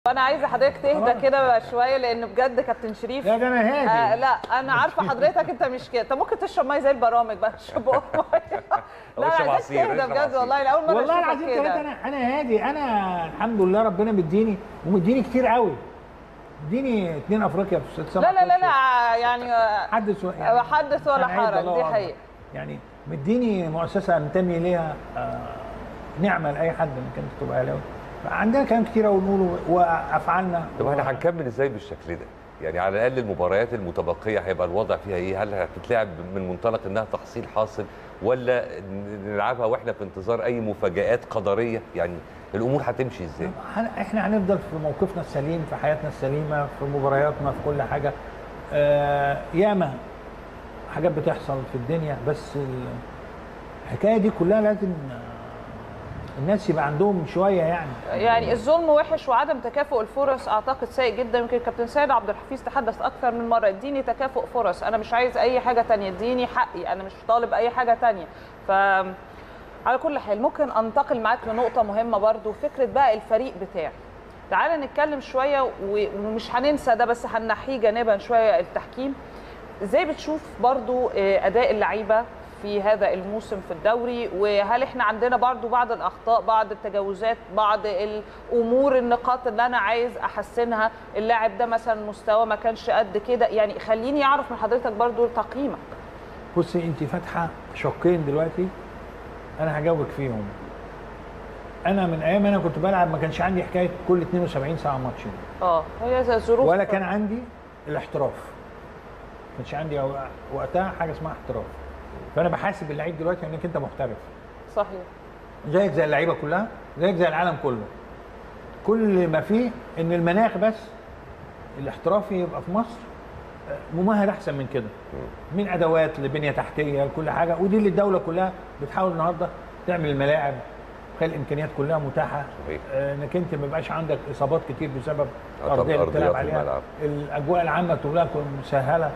انا عايزه حضرتك تهدى كده شويه لان بجد كابتن شريف لا ده انا هادي آه لا انا عارفه حضرتك انت مش كده انت ممكن تشرب ميه زي البرامج بقى تشرب بق ميه لا اشرب انا عايزك عصير، تهدى اشرب بجد عصير. والله لاول مره والله اشوفك العظيم ثلاثة كده انا انا هادي انا الحمد لله ربنا مديني ومديني كتير قوي مديني اتنين افريقيا في ست سبع لا لا لا أشهر. لا يعني آه، حدث و- حدث ولا هنعيد حرج الله دي أكبر. حقيقه يعني مديني مؤسسه انتمي ليها آه، نعمه لاي حد ان كانت تبقى اهلاوي فعندنا كلام كتير قوي نقوله وافعالنا طب احنا هنكمل ازاي بالشكل ده؟ يعني على الاقل المباريات المتبقيه هيبقى الوضع فيها ايه؟ هل هتتلعب من منطلق انها تحصيل حاصل ولا نلعبها واحنا في انتظار اي مفاجآت قدريه؟ يعني الامور هتمشي ازاي؟ هن- احنا هنفضل في موقفنا السليم في حياتنا السليمه في مبارياتنا في كل حاجه آه ياما حاجات بتحصل في الدنيا بس ال- الحكايه دي كلها لازم آه، الناس يبقى عندهم شويه يعني يعني الظلم وحش وعدم تكافؤ الفرص اعتقد سيء جدا يمكن كابتن سيد عبد الحفيظ تحدث اكثر من مره اديني تكافؤ فرص انا مش عايز اي حاجه تانية اديني حقي انا مش طالب اي حاجه تانية ف على كل حال ممكن انتقل معاك لنقطه مهمه برضو فكره بقى الفريق بتاعي تعال نتكلم شويه و- ومش هننسى ده بس هنحيه جانبا شويه التحكيم ازاي بتشوف برضو آه، اداء اللعيبه في هذا الموسم في الدوري وهل احنا عندنا برضو بعض الاخطاء بعض التجاوزات بعض الامور النقاط اللي انا عايز احسنها اللاعب ده مثلا مستوى ما كانش قد كده يعني خليني اعرف من حضرتك برضو تقييمك بصي انت فاتحه شقين دلوقتي انا هجاوبك فيهم انا من ايام انا كنت بلعب ما كانش عندي حكايه كل 72 ساعه ماتش دي. اه هي زي ظروف ولا كان عندي الاحتراف ما كانش عندي أو- وقتها حاجه اسمها احتراف فانا بحاسب اللعيب دلوقتي انك انت محترف صحيح زيك زي اللعيبه كلها زيك زي العالم كله كل ما فيه ان المناخ بس الاحترافي يبقى في مصر آه، ممهد احسن من كده من ادوات لبنيه تحتيه لكل حاجه ودي اللي الدوله كلها بتحاول النهارده تعمل الملاعب تخلي الامكانيات كلها متاحه صحيح. آه، انك انت ما يبقاش عندك اصابات كتير بسبب آه، طب الارضيه اللي أرضيات بتلعب عليها الملعب. الاجواء العامه كلها تكون مسهله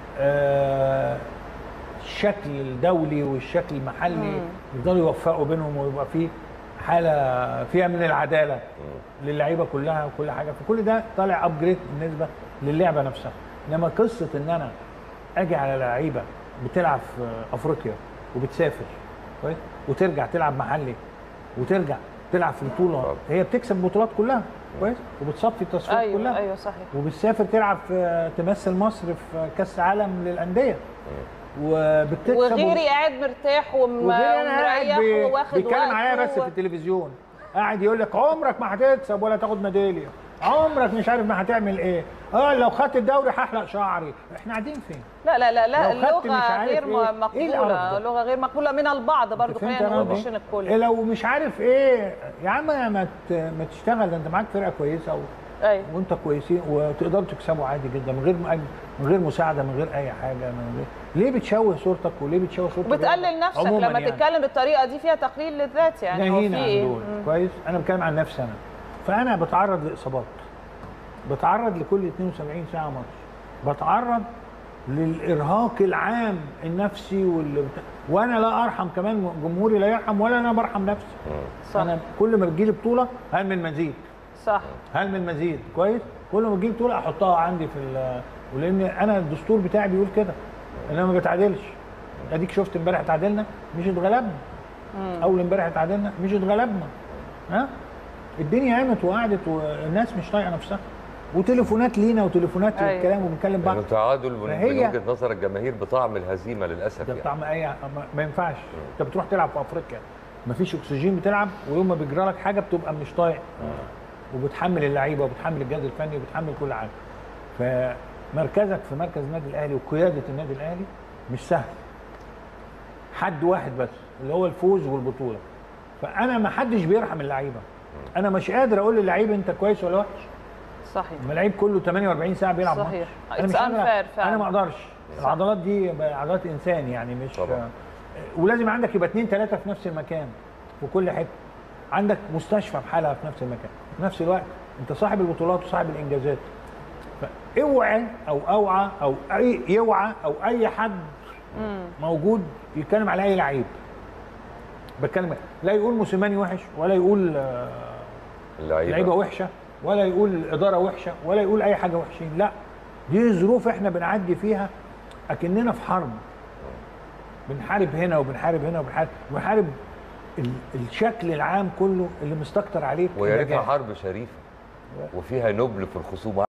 آه، الشكل الدولي والشكل المحلي مم. يفضلوا يوفقوا بينهم ويبقى في حاله فيها من العداله للعيبه كلها وكل حاجه فكل ده طالع ابجريد بالنسبه للعبه نفسها انما قصه ان انا اجي على لعيبه بتلعب في افريقيا وبتسافر كويس وترجع تلعب محلي وترجع تلعب في بطوله طبعا. هي بتكسب البطولات كلها كويس وبتصفي التصفيات ايوه كلها ايوه صحيح وبتسافر تلعب في تمثل مصر في كاس عالم للانديه وبتكسب وغيري قاعد مرتاح وم- وغير انا قاعد ومريح بي- وواخد بيتكلم عليا وقته بس في التلفزيون قاعد يقول لك عمرك ما هتكسب ولا تاخد ميداليه عمرك مش عارف ما هتعمل ايه اه لو خدت الدوري هحلق شعري احنا قاعدين فين لا لا لا لا لو خدت مش اللغه عارف غير إيه، م- إيه مقبوله القرف ده؟ لغه غير مقبوله من البعض برضه فهمت خلينا أنا نقول قصدي؟ مش إيه الكل لو مش عارف ايه يا عم ما ت- ما تشتغل ده انت معاك فرقه كويسه و... ايوه وانت كويسين وتقدروا تكسبوا عادي جدا من غير من غير مساعده من غير اي حاجه من غير ليه بتشوه صورتك وليه بتشوه صورتك بتقلل نفسك عموماً لما يعني. تتكلم بالطريقه دي فيها تقليل للذات يعني هو في ناهينا عن ايه دول مم. كويس انا بتكلم عن نفسي انا فانا بتعرض لاصابات بتعرض لكل 72 ساعه ماتش بتعرض للارهاق العام النفسي واللي بت... وانا لا ارحم كمان جمهوري لا يرحم ولا انا برحم نفسي صح انا كل ما بتجيلي بطوله هل من مزيد صح هل من مزيد كويس كل ما تجيلي بطوله احطها عندي في ال... ولان انا الدستور بتاعي بيقول كده ان انا ما بتعادلش اديك شفت امبارح اتعادلنا مش اتغلبنا اول امبارح اتعادلنا مش اتغلبنا ها الدنيا قامت وقعدت والناس مش طايقه نفسها وتليفونات لينا وتليفونات أيوة. والكلام وبنكلم بعض يعني تعادل من فهي- من وجهه نظر الجماهير بطعم الهزيمه للاسف ده يعني بطعم اي ما, ما ينفعش انت بتروح تلعب في افريقيا مفيش اكسجين بتلعب ويوم ما بيجرى لك حاجه بتبقى مش طايق وبتحمل اللعيبه وبتحمل الجهاز الفني وبتحمل كل حاجه فمركزك في مركز النادي الاهلي وقياده النادي الاهلي مش سهل حد واحد بس اللي هو الفوز والبطوله فانا ما حدش بيرحم اللعيبه انا مش قادر اقول للعيب انت كويس ولا وحش صحيح اما اللعيب كله 48 ساعه بيلعب صحيح. ماتش. انا It's مش قادر unfair فعلا. انا ما اقدرش صح. العضلات دي عضلات انسان يعني مش طبعا. ولازم عندك يبقى اثنين ثلاثه في نفس المكان في كل حته عندك مستشفى بحالها في نفس المكان في نفس الوقت انت صاحب البطولات وصاحب الانجازات فاوعى او اوعى او اي يوعى او اي حد موجود يتكلم على اي لعيب بتكلم لا يقول موسيماني وحش ولا يقول آه، اللعيبه لعيبه وحشه ولا يقول الاداره وحشه ولا يقول اي حاجه وحشين لا دي ظروف احنا بنعدي فيها اكننا في حرب بنحارب هنا وبنحارب هنا وبنحارب وبنحارب ال- الشكل العام كله اللي مستكتر عليه ويا ريتها نجاح. حرب شريفه وفيها نبل في الخصومه